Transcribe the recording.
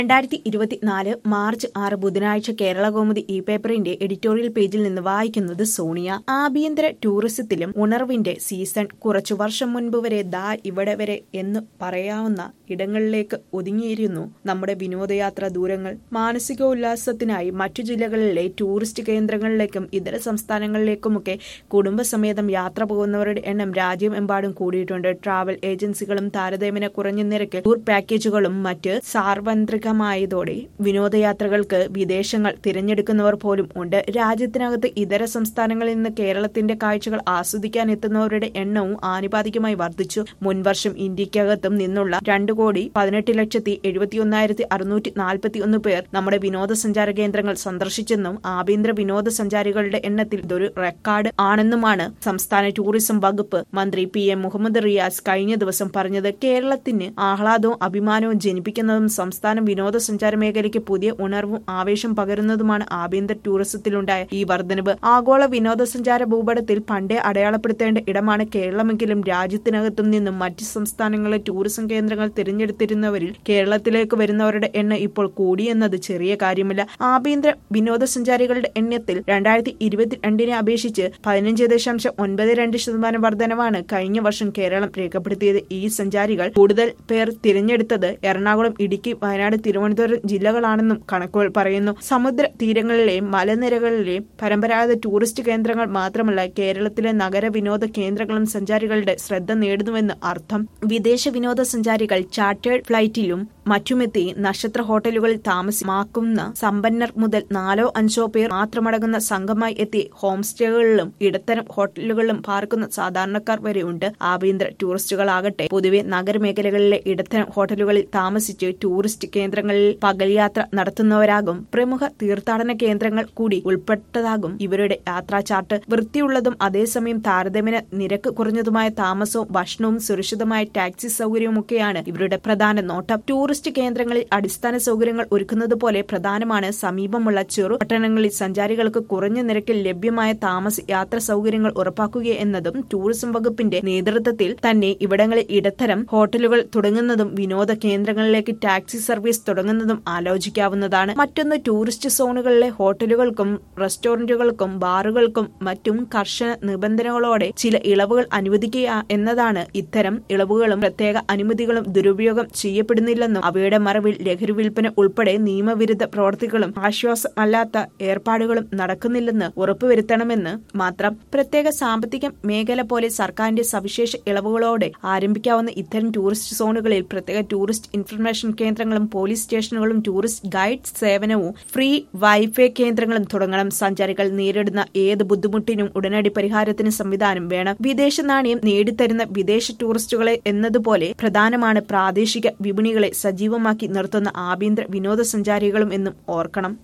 രണ്ടായിരത്തി ഇരുപത്തിനാല് മാർച്ച് ആറ് ബുധനാഴ്ച കേരള കൗമുദി ഇ പേപ്പറിന്റെ എഡിറ്റോറിയൽ പേജിൽ നിന്ന് വായിക്കുന്നത് സോണിയ ആഭ്യന്തര ടൂറിസത്തിലും ഉണർവിന്റെ സീസൺ കുറച്ചു വർഷം മുൻപ് വരെ ദാ ഇവിടെ വരെ എന്ന് പറയാവുന്ന ഇടങ്ങളിലേക്ക് ഒതുങ്ങിയിരുന്നു നമ്മുടെ വിനോദയാത്രാ ദൂരങ്ങൾ മാനസികോല്ലാസത്തിനായി മറ്റു ജില്ലകളിലെ ടൂറിസ്റ്റ് കേന്ദ്രങ്ങളിലേക്കും ഇതര സംസ്ഥാനങ്ങളിലേക്കുമൊക്കെ കുടുംബസമേതം യാത്ര പോകുന്നവരുടെ എണ്ണം രാജ്യമെമ്പാടും കൂടിയിട്ടുണ്ട് ട്രാവൽ ഏജൻസികളും താരതമ്യേന കുറഞ്ഞ നിരക്കിൽ ടൂർ പാക്കേജുകളും മറ്റ് സാർവത്രികമായതോടെ വിനോദയാത്രകൾക്ക് വിദേശങ്ങൾ തിരഞ്ഞെടുക്കുന്നവർ പോലും ഉണ്ട് രാജ്യത്തിനകത്ത് ഇതര സംസ്ഥാനങ്ങളിൽ നിന്ന് കേരളത്തിന്റെ കാഴ്ചകൾ ആസ്വദിക്കാൻ എത്തുന്നവരുടെ എണ്ണവും ആനുപാതികമായി വർദ്ധിച്ചു മുൻവർഷം ഇന്ത്യക്കകത്തും നിന്നുള്ള രണ്ടു കോടി പതിനെട്ട് ലക്ഷത്തി എഴുപത്തിയൊന്നായിരത്തി അറുന്നൂറ്റി നാൽപ്പത്തി ഒന്ന് പേർ നമ്മുടെ വിനോദസഞ്ചാര കേന്ദ്രങ്ങൾ സന്ദർശിച്ചെന്നും ആഭ്യന്തര വിനോദസഞ്ചാരികളുടെ എണ്ണത്തിൽ ഇതൊരു റെക്കോർഡ് ആണെന്നുമാണ് സംസ്ഥാന ടൂറിസം വകുപ്പ് മന്ത്രി പി എം മുഹമ്മദ് റിയാസ് കഴിഞ്ഞ ദിവസം പറഞ്ഞത് കേരളത്തിന് ആഹ്ലാദവും അഭിമാനവും ജനിപ്പിക്കുന്നതും സംസ്ഥാന വിനോദസഞ്ചാര മേഖലയ്ക്ക് പുതിയ ഉണർവും ആവേശം പകരുന്നതുമാണ് ആഭ്യന്തര ടൂറിസത്തിലുണ്ടായ ഈ വർധനവ് ആഗോള വിനോദസഞ്ചാര ഭൂപടത്തിൽ പണ്ടേ അടയാളപ്പെടുത്തേണ്ട ഇടമാണ് കേരളമെങ്കിലും രാജ്യത്തിനകത്തും നിന്നും മറ്റ് സംസ്ഥാനങ്ങളിലെ ടൂറിസം കേന്ദ്രങ്ങൾ തിരഞ്ഞെടുത്തിരുന്നവരിൽ കേരളത്തിലേക്ക് വരുന്നവരുടെ എണ്ണം ഇപ്പോൾ കൂടിയെന്നത് ചെറിയ കാര്യമല്ല ആഭ്യന്തര വിനോദസഞ്ചാരികളുടെ എണ്ണത്തിൽ രണ്ടായിരത്തി ഇരുപത്തിരണ്ടിനെ അപേക്ഷിച്ച് പതിനഞ്ച് ദശാംശം ഒൻപത് രണ്ട് ശതമാനം വർധനവാണ് കഴിഞ്ഞ വർഷം കേരളം രേഖപ്പെടുത്തിയത് ഈ സഞ്ചാരികൾ കൂടുതൽ പേർ തിരഞ്ഞെടുത്തത് എറണാകുളം ഇടുക്കി വയനാട് തിരുവനന്തപുരം ജില്ലകളാണെന്നും കണക്കുകൾ പറയുന്നു സമുദ്ര തീരങ്ങളിലെയും മലനിരകളിലെയും പരമ്പരാഗത ടൂറിസ്റ്റ് കേന്ദ്രങ്ങൾ മാത്രമല്ല കേരളത്തിലെ നഗര വിനോദ കേന്ദ്രങ്ങളും സഞ്ചാരികളുടെ ശ്രദ്ധ നേടുന്നുവെന്ന് അർത്ഥം വിദേശ വിനോദസഞ്ചാരികൾ ചാർട്ടേഡ് ഫ്ലൈറ്റിലും മറ്റുമെത്തി നക്ഷത്ര ഹോട്ടലുകളിൽ താമസമാക്കുന്ന സമ്പന്നർ മുതൽ നാലോ അഞ്ചോ പേർ മാത്രമടങ്ങുന്ന സംഘമായി എത്തി ഹോം സ്റ്റേകളിലും ഇടത്തരം ഹോട്ടലുകളിലും പാർക്കുന്ന സാധാരണക്കാർ വരെ ഉണ്ട് ആഭ്യന്തര ടൂറിസ്റ്റുകളാകട്ടെ പൊതുവെ നഗരമേഖലകളിലെ ഇടത്തരം ഹോട്ടലുകളിൽ താമസിച്ച് ടൂറിസ്റ്റ് കേന്ദ്രങ്ങളിൽ പകൽയാത്ര നടത്തുന്നവരാകും പ്രമുഖ തീർത്ഥാടന കേന്ദ്രങ്ങൾ കൂടി ഉൾപ്പെട്ടതാകും ഇവരുടെ യാത്രാ ചാർട്ട് വൃത്തിയുള്ളതും അതേസമയം താരതമ്യേന നിരക്ക് കുറഞ്ഞതുമായ താമസവും ഭക്ഷണവും സുരക്ഷിതമായ ടാക്സി സൗകര്യവുമൊക്കെയാണ് ഇവരുടെ പ്രധാന നോട്ടം ടൂറിസ്റ്റ് കേന്ദ്രങ്ങളിൽ അടിസ്ഥാന സൗകര്യങ്ങൾ ഒരുക്കുന്നത് പോലെ പ്രധാനമാണ് സമീപമുള്ള ചെറു പട്ടണങ്ങളിൽ സഞ്ചാരികൾക്ക് കുറഞ്ഞ നിരക്കിൽ ലഭ്യമായ താമസ യാത്രാ സൗകര്യങ്ങൾ ഉറപ്പാക്കുക എന്നതും ടൂറിസം വകുപ്പിന്റെ നേതൃത്വത്തിൽ തന്നെ ഇവിടങ്ങളിൽ ഇടത്തരം ഹോട്ടലുകൾ തുടങ്ങുന്നതും വിനോദ കേന്ദ്രങ്ങളിലേക്ക് ടാക്സി സർവീസ് തുടങ്ങുന്നതും ആലോചിക്കാവുന്നതാണ് മറ്റൊന്ന് ടൂറിസ്റ്റ് സോണുകളിലെ ഹോട്ടലുകൾക്കും റെസ്റ്റോറന്റുകൾക്കും ബാറുകൾക്കും മറ്റും കർശന നിബന്ധനകളോടെ ചില ഇളവുകൾ അനുവദിക്കുക എന്നതാണ് ഇത്തരം ഇളവുകളും പ്രത്യേക അനുമതികളും ദുരുപയോഗം ചെയ്യപ്പെടുന്നില്ലെന്നും അവയുടെ മറവിൽ ലഹരി വിൽപ്പന ഉൾപ്പെടെ നിയമവിരുദ്ധ പ്രവർത്തികളും ആശ്വാസമല്ലാത്ത ഏർപ്പാടുകളും നടക്കുന്നില്ലെന്ന് ഉറപ്പുവരുത്തണമെന്ന് മാത്രം പ്രത്യേക സാമ്പത്തിക മേഖല പോലെ സർക്കാരിന്റെ സവിശേഷ ഇളവുകളോടെ ആരംഭിക്കാവുന്ന ഇത്തരം ടൂറിസ്റ്റ് സോണുകളിൽ പ്രത്യേക ടൂറിസ്റ്റ് ഇൻഫർമേഷൻ കേന്ദ്രങ്ങളും പോലീസ് സ്റ്റേഷനുകളും ടൂറിസ്റ്റ് ഗൈഡ് സേവനവും ഫ്രീ വൈഫൈ കേന്ദ്രങ്ങളും തുടങ്ങണം സഞ്ചാരികൾ നേരിടുന്ന ഏത് ബുദ്ധിമുട്ടിനും ഉടനടി പരിഹാരത്തിന് സംവിധാനം വേണം വിദേശ നാണയം നേടിത്തരുന്ന വിദേശ ടൂറിസ്റ്റുകളെ എന്നതുപോലെ പ്രധാനമാണ് പ്രാദേശിക വിപണികളെ സജീവമാക്കി നിർത്തുന്ന ആഭ്യന്തര വിനോദസഞ്ചാരികളും എന്നും ഓർക്കണം